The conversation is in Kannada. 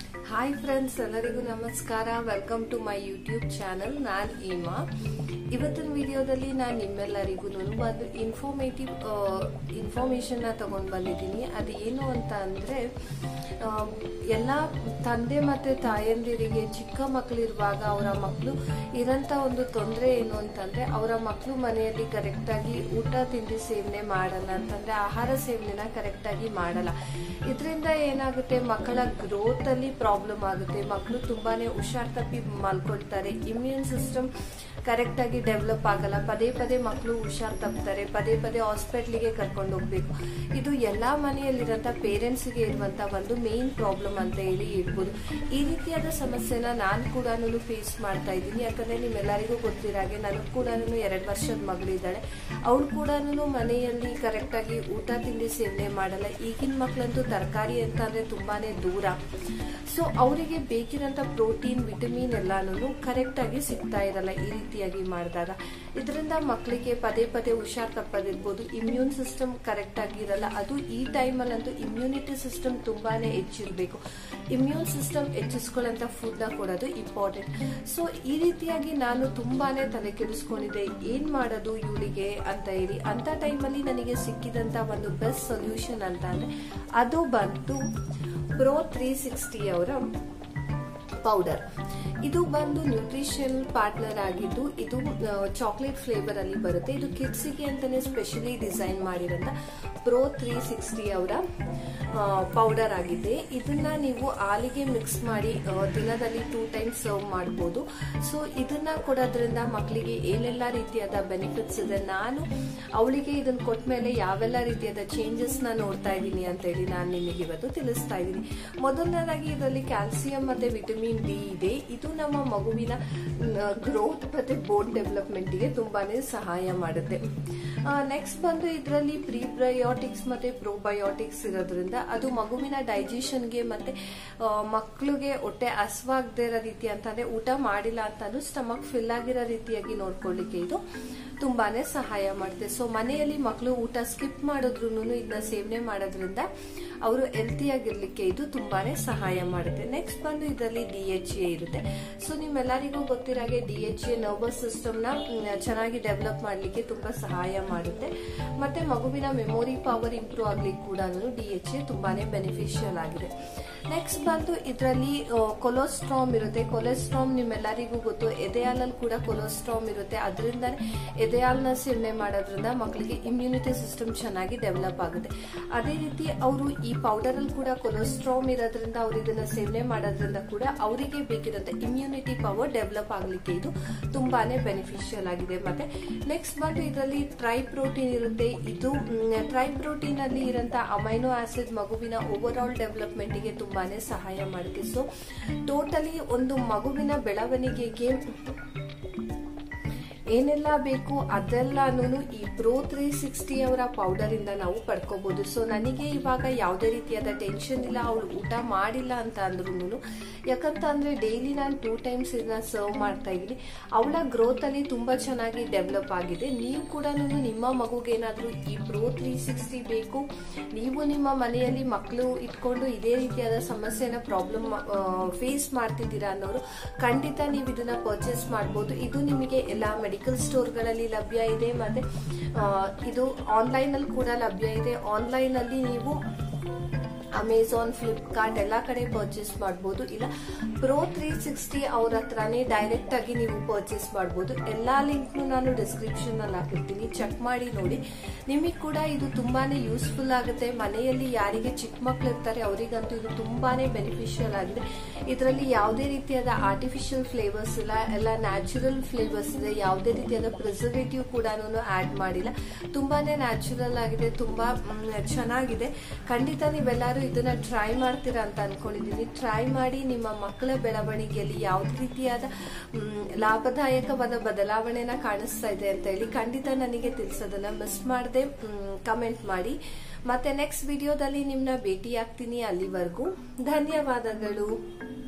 ಹಾಯ್ ಫ್ರೆಂಡ್ಸ್ ಎಲ್ಲರಿಗೂ ನಮಸ್ಕಾರ welcome to my YouTube channel ನಾನು ಈಮಾ ಇವತ್ತಿನ ವಿಡಿಯೋದಲ್ಲಿ ನಾನು ನಿಮ್ಮೆಲ್ಲರಿಗೂ ಒಂದು ಇನ್ಫಾರ್ಮೇಟಿವ್ ಇನ್ಫಾರ್ಮೇಷನ್ನ ತಗೊಂಡು ಬಂದಿದ್ದೀನಿ ಅದು ಏನು ಅಂತ ಅಂದರೆ ಎಲ್ಲ ತಂದೆ ಮತ್ತು ತಾಯಂದಿರಿಗೆ ಚಿಕ್ಕ ಮಕ್ಕಳಿರುವಾಗ ಅವರ ಮಕ್ಕಳು ಇರೋಂಥ ಒಂದು ತೊಂದರೆ ಏನು ಅಂತಂದರೆ ಅವರ ಮಕ್ಕಳು ಮನೆಯಲ್ಲಿ ಕರೆಕ್ಟಾಗಿ ಊಟ ತಿಂಡಿ ಸೇವನೆ ಮಾಡಲ್ಲ ಅಂತಂದರೆ ಆಹಾರ ಸೇವನೆನ ಕರೆಕ್ಟಾಗಿ ಮಾಡಲ್ಲ ಇದರಿಂದ ಏನಾಗುತ್ತೆ ಮಕ್ಕಳ ಗ್ರೋತಲ್ಲಿ ಪ್ರಾಬ್ಲಮ್ ಆಗುತ್ತೆ ಮಕ್ಕಳು ತುಂಬಾನೇ ಹುಷಾರ್ ತಪ್ಪಿ ಮಲ್ಕೊಳ್ತಾರೆ ಇಮ್ಯೂನ್ ಸಿಸ್ಟಮ್ ಕರೆಕ್ಟಾಗಿ ಡೆವಲಪ್ ಆಗಲ್ಲ ಪದೇ ಪದೇ ಮಕ್ಕಳು ಹುಷಾರ್ ತಪ್ತಾರೆ ಪದೇ ಪದೇ ಹಾಸ್ಪಿಟ್ಲಿಗೆ ಕರ್ಕೊಂಡು ಹೋಗ್ಬೇಕು ಇದು ಎಲ್ಲಾ ಮನೆಯಲ್ಲಿರೋಂಥ ಪೇರೆಂಟ್ಸ್ಗೆ ಇರುವಂತ ಒಂದು ಮೇನ್ ಪ್ರಾಬ್ಲಮ್ ಅಂತ ಹೇಳಿ ಹೇಳ್ಬೋದು ಈ ರೀತಿಯಾದ ಸಮಸ್ಯೆನ ನಾನು ಕೂಡ ಫೇಸ್ ಮಾಡ್ತಾ ಇದ್ದೀನಿ ಯಾಕಂದ್ರೆ ನಿಮ್ಮೆಲ್ಲರಿಗೂ ಗೊತ್ತಿರಾಗೆ ನನಗೆ ಕೂಡ ಎರಡು ವರ್ಷದ ಮಗಳಿದ್ದಾಳೆ ಅವಳು ಕೂಡ ಮನೆಯಲ್ಲಿ ಕರೆಕ್ಟಾಗಿ ಊಟ ತಿಂಡಿ ಸೇವನೆ ಮಾಡಲ್ಲ ಈಗಿನ ಮಕ್ಕಳಂತೂ ತರಕಾರಿ ಅಂತ ಅಂದ್ರೆ ತುಂಬಾನೇ ದೂರ ಸೊ ಅವರಿಗೆ ಬೇಕಿರೋಂಥ ಪ್ರೋಟೀನ್ ವಿಟಮಿನ್ ಎಲ್ಲಾನು ಕರೆಕ್ಟ್ ಆಗಿ ಸಿಗ್ತಾ ಇರಲ್ಲ ಈ ರೀತಿಯಾಗಿ ಮಾಡಿದಾಗ ಇದರಿಂದ ಮಕ್ಕಳಿಗೆ ಪದೇ ಪದೇ ಹುಷಾರ್ ತಪ್ಪದಿರ್ಬೋದು ಇಮ್ಯೂನ್ ಸಿಸ್ಟಮ್ ಕರೆಕ್ಟ್ ಆಗಿರಲ್ಲ ಅದು ಈ ಟೈಮಲ್ಲಂತೂ ಇಮ್ಯುನಿಟಿ ಸಿಸ್ಟಮ್ ತುಂಬಾನೇ ಹೆಚ್ಚಿರಬೇಕು ಇಮ್ಯೂನ್ ಸಿಸ್ಟಮ್ ಹೆಚ್ಚಿಸ್ಕೊಳ್ಳೋಂಥ ಫುಡ್ನ ಕೊಡೋದು ಇಂಪಾರ್ಟೆಂಟ್ ಸೊ ಈ ರೀತಿಯಾಗಿ ನಾನು ತುಂಬಾನೇ ತಲೆ ಕೆಡಿಸ್ಕೊಂಡಿದ್ದೆ ಏನ್ ಮಾಡೋದು ಇವಳಿಗೆ ಅಂತ ಹೇಳಿ ಅಂತ ಟೈಮಲ್ಲಿ ನನಗೆ ಸಿಕ್ಕಿದಂತ ಒಂದು ಬೆಸ್ಟ್ ಸೊಲ್ಯೂಷನ್ ಅಂತ ಅಂದ್ರೆ ಅದು ಬಂತು ಪ್ರೋ ತ್ರೀ ಸಿಕ್ಸ್ಟಿ ಅವರ ಪೌಡರ್ ಇದು ಬಂದು ನ್ಯೂಟ್ರಿಷನ್ ಪಾರ್ಟ್ನರ್ ಆಗಿದ್ದು ಇದು ಚಾಕ್ಲೇಟ್ ಫ್ಲೇವರ್ ಅಲ್ಲಿ ಬರುತ್ತೆ ಇದು ಕಿಡ್ಸಿಗೆ ಅಂತಾನೆ ಸ್ಪೆಷಲಿ ಡಿಸೈನ್ ಮಾಡಿರೋಂಥ ಪ್ರೋ ತ್ರೀ ಸಿಕ್ಸ್ಟಿ ಅವರ ಪೌಡರ್ ಆಗಿದೆ ಇದನ್ನ ನೀವು ಹಾಲಿಗೆ ಮಿಕ್ಸ್ ಮಾಡಿ ದಿನದಲ್ಲಿ ಟೂ ಟೈಮ್ಸ್ ಸರ್ವ್ ಮಾಡ್ಬೋದು ಸೊ ಇದನ್ನ ಕೊಡೋದ್ರಿಂದ ಮಕ್ಕಳಿಗೆ ಏನೆಲ್ಲ ರೀತಿಯಾದ ಬೆನಿಫಿಟ್ಸ್ ಇದೆ ನಾನು ಅವಳಿಗೆ ಇದನ್ನ ಕೊಟ್ಟ ಮೇಲೆ ಯಾವೆಲ್ಲ ರೀತಿಯಾದ ಚೇಂಜಸ್ ನ ನೋಡ್ತಾ ಇದ್ದೀನಿ ಅಂತ ಹೇಳಿ ನಾನು ನಿಮಗೆ ಇವತ್ತು ತಿಳಿಸ್ತಾ ಇದ್ದೀನಿ ಮೊದಲನೇದಾಗಿ ಇದರಲ್ಲಿ ಕ್ಯಾಲ್ಸಿಯಂ ಮತ್ತೆ ವಿಟಮಿನ್ ಡಿ ಇದೆ ಇದು ನಮ್ಮ ಮಗುವಿನ ಗ್ರೋತ್ ಮತ್ತೆ ಬೋನ್ ಡೆವಲಪ್ಮೆಂಟ್ ಗೆ ತುಂಬಾನೇ ಸಹಾಯ ಮಾಡುತ್ತೆ ನೆಕ್ಸ್ಟ್ ಬಂದು ಇದರಲ್ಲಿ ಪ್ರಿಬ್ರಯೋಟಿಕ್ಸ್ ಮತ್ತೆ ಪ್ರೋಬಯೋಟಿಕ್ಸ್ ಇರೋದ್ರಿಂದ ಅದು ಮಗುವಿನ ಡೈಜೆಷನ್ಗೆ ಮತ್ತೆ ಮಕ್ಕಳಿಗೆ ಹೊಟ್ಟೆ ಹಸ್ವಾಗದೇ ಇರೋ ರೀತಿ ಅಂತಂದ್ರೆ ಊಟ ಮಾಡಿಲ್ಲ ಅಂತಂದ್ರೂ ಸ್ಟಮಕ್ ಫಿಲ್ ಆಗಿರೋ ರೀತಿಯಾಗಿ ನೋಡ್ಕೊಳ್ಳಿಕ್ಕೆ ಇದು ತುಂಬಾನೇ ಸಹಾಯ ಮಾಡುತ್ತೆ ಸೊ ಮನೆಯಲ್ಲಿ ಮಕ್ಕಳು ಊಟ ಸ್ಕಿಪ್ ಮಾಡಿದ್ರು ಇದನ್ನ ಸೇವನೆ ಮಾಡೋದ್ರಿಂದ ಅವರು ಹೆಲ್ತಿಯಾಗಿರ್ಲಿಕ್ಕೆ ಇದು ತುಂಬಾನೇ ಸಹಾಯ ಮಾಡುತ್ತೆ ನೆಕ್ಸ್ಟ್ ಬಂದು ಇದರಲ್ಲಿ ಡಿ ಎಚ್ ಎ ಇರುತ್ತೆ ಸೊ ನಿಮ್ಮೆಲ್ಲರಿಗೂ ಗೊತ್ತಿರಾಗೆ D H A nervous system ನ ಚೆನ್ನಾಗಿ ಡೆವಲಪ್ ಮಾಡ್ಲಿಕ್ಕೆ ತುಂಬಾ ಸಹಾಯ ಮಾಡುತ್ತೆ ಮತ್ತೆ ಮಗುವಿನ ಮೆಮೊರಿ ಪವರ್ ಇಂಪ್ರೂವ್ ಆಗ್ಲಿಕ್ಕೆ ಕೂಡ ಡಿ ಎಚ್ ಎ ತುಂಬಾನೇ ಬೆನಿಫಿಷಿಯಲ್ ಆಗಿದೆ ನೆಕ್ಸ್ಟ್ ಬಂದು ಇದರಲ್ಲಿ ಕೊಲೆಸ್ಟ್ರಾಮ್ ಇರುತ್ತೆ ಕೊಲೆಸ್ಟ್ರಾಮ್ ನಿಮ್ಮೆಲ್ಲರಿಗೂ ಗೊತ್ತು ಎದೆ ಹಾಲಲ್ಲಿ ಕೂಡ ಕೊಲೆಸ್ಟ್ರಾಮ್ ಇರುತ್ತೆ ಅದರಿಂದ ಎದೆ ಹಾಲನ್ನ ಸೇವನೆ ಮಾಡೋದ್ರಿಂದ ಮಕ್ಕಳಿಗೆ ಇಮ್ಯುನಿಟಿ ಸಿಸ್ಟಮ್ ಚೆನ್ನಾಗಿ ಡೆವಲಪ್ ಆಗುತ್ತೆ ಅದೇ ರೀತಿ ಅವರು ಈ ಪೌಡರ್ ಅಲ್ಲಿ ಕೂಡ ಕೊಲೆಸ್ಟ್ರಾಮ್ ಇರೋದ್ರಿಂದ ಅವ್ರು ಇದನ್ನ ಸೇವನೆ ಮಾಡೋದ್ರಿಂದ ಕೂಡ ಅವರಿಗೆ ಬೇಕಿರುತ್ತೆ ಇಮ್ಯುನಿಟಿ ಪವರ್ ಡೆವಲಪ್ ಆಗ್ಲಿಕ್ಕೆ ಇದು ತುಂಬಾನೇ ಬೆನಿಫಿಷಿಯಲ್ ಆಗಿದೆ ಮತ್ತೆ ನೆಕ್ಸ್ಟ್ ಬಂದು ಇದರಲ್ಲಿ ಟ್ರೈ ಪ್ರೋಟೀನ್ ಇರುತ್ತೆ ಇದು ಟ್ರೈ ಪ್ರೋಟೀನ್ ಅಲ್ಲಿ ಇರೋಂಥ ಅಮೈನೋ ಆಸಿಡ್ ಮಗುವಿನ ಓವರ್ ಆಲ್ ಡೆವಲಪ್ಮೆಂಟ್ ಗೆ ತುಂಬಾನೇ ಸಹಾಯ ಮಾಡುತ್ತೆ ಸೊ ಟೋಟಲಿ ಒಂದು ಮಗುವಿನ ಬೆಳವಣಿಗೆಗೆ ಏನೆಲ್ಲ ಬೇಕು ಅದೆಲ್ಲಾನು ಈ ಪ್ರೋ ತ್ರೀ ಸಿಕ್ಸ್ಟಿ ಅವರ ಪೌಡರ್ ಇಂದ ನಾವು ಪಡ್ಕೋಬಹುದು ಸೊ ನನಗೆ ಇವಾಗ ಯಾವುದೇ ರೀತಿಯಾದ ಟೆನ್ಷನ್ ಇಲ್ಲ ಅವಳು ಊಟ ಮಾಡಿಲ್ಲ ಅಂತ ಅಂದ್ರೂ ಯಾಕಂತ ಅಂದ್ರೆ ಡೈಲಿ ನಾನು ಟೂ ಟೈಮ್ಸ್ ಇದನ್ನ ಸರ್ವ್ ಮಾಡ್ತಾ ಇದ್ದೀನಿ ಅವಳ ಗ್ರೋತ್ ಅಲ್ಲಿ ತುಂಬಾ ಚೆನ್ನಾಗಿ ಡೆವಲಪ್ ಆಗಿದೆ ನೀವು ಕೂಡ ನಿಮ್ಮ ಮಗುಗೆ ಏನಾದ್ರೂ ಈ ಪ್ರೋ ತ್ರೀ ಸಿಕ್ಸ್ಟಿ ಬೇಕು ನೀವು ನಿಮ್ಮ ಮನೆಯಲ್ಲಿ ಮಕ್ಕಳು ಇಟ್ಕೊಂಡು ಇದೇ ರೀತಿಯಾದ ಸಮಸ್ಯೆನ ಪ್ರಾಬ್ಲಮ್ ಫೇಸ್ ಮಾಡ್ತಿದ್ದೀರಾ ಅನ್ನೋರು ಖಂಡಿತ ನೀವು ಇದನ್ನ ಪರ್ಚೇಸ್ ಮಾಡಬಹುದು ಇದು ನಿಮಗೆ ಎಲ್ಲಾ ಮೆಡಿಕಲ್ ಸ್ಟೋರ್ಗಳಲ್ಲಿ ಲಭ್ಯ ಇದೆ ಮತ್ತೆ ಇದು ಆನ್ಲೈನ್ ಅಲ್ಲಿ ಕೂಡ ಲಭ್ಯ ಇದೆ ಆನ್ಲೈನ್ ಅಲ್ಲಿ ನೀವು ಅಮೆಝಾನ್ ಫ್ಲಿಪ್ಕಾರ್ಟ್ ಎಲ್ಲ ಕಡೆ ಪರ್ಚೇಸ್ ಮಾಡಬಹುದು ಇಲ್ಲ ಪ್ರೋ ತ್ರೀ ಸಿಕ್ಸ್ಟಿ ಅವ್ರ ಹತ್ರನೇ ಡೈರೆಕ್ಟ್ ಆಗಿ ನೀವು ಪರ್ಚೇಸ್ ಮಾಡಬಹುದು ಎಲ್ಲಾ ಲಿಂಕ್ ನಾನು ಡಿಸ್ಕ್ರಿಪ್ಷನ್ ಅಲ್ಲಿ ಹಾಕಿರ್ತೀನಿ ಚೆಕ್ ಮಾಡಿ ನೋಡಿ ನಿಮಗೆ ಕೂಡ ಇದು ತುಂಬಾನೇ ಯೂಸ್ಫುಲ್ ಆಗುತ್ತೆ ಮನೆಯಲ್ಲಿ ಯಾರಿಗೆ ಚಿಕ್ಕ ಮಕ್ಳು ಇರ್ತಾರೆ ಅವರಿಗಂತೂ ಇದು ತುಂಬಾನೇ ಬೆನಿಫಿಷಿಯಲ್ ಆಗಿದೆ ಇದರಲ್ಲಿ ಯಾವುದೇ ರೀತಿಯಾದ ಆರ್ಟಿಫಿಷಿಯಲ್ ಫ್ಲೇವರ್ಸ್ ಇಲ್ಲ ಎಲ್ಲ ನ್ಯಾಚುರಲ್ ಫ್ಲೇವರ್ಸ್ ಇದೆ ಯಾವುದೇ ರೀತಿಯಾದ ಪ್ರಿಸರ್ವೇಟಿವ್ ಕೂಡ ಆಡ್ ಮಾಡಿಲ್ಲ ತುಂಬಾನೇ ನ್ಯಾಚುರಲ್ ಆಗಿದೆ ತುಂಬಾ ಚೆನ್ನಾಗಿದೆ ಖಂಡಿತ ನೀವೆಲ್ಲರೂ ಇದನ್ನ ಟ್ರೈ ಮಾಡ್ತೀರಾ ಅಂತ ಅನ್ಕೊಂಡಿದ್ದೀನಿ ಟ್ರೈ ಮಾಡಿ ನಿಮ್ಮ ಮಕ್ಕಳ ಬೆಳವಣಿಗೆಯಲ್ಲಿ ಯಾವುದೇ ರೀತಿಯಾದ ಲಾಭದಾಯಕವಾದ ಬದಲಾವಣೆನ ಕಾಣಿಸ್ತಾ ಇದೆ ಅಂತ ಹೇಳಿ ಖಂಡಿತ ನನಗೆ ತಿಳಿಸೋದನ್ನ ಮಿಸ್ ಮಾಡದೆ ಕಮೆಂಟ್ ಮಾಡಿ ಮತ್ತೆ ನೆಕ್ಸ್ಟ್ ವಿಡಿಯೋದಲ್ಲಿ ನಿಮ್ನ ಭೇಟಿ ಆಗ್ತೀನಿ ಅಲ್ಲಿವರೆಗೂ ಧನ್ಯವಾದಗಳು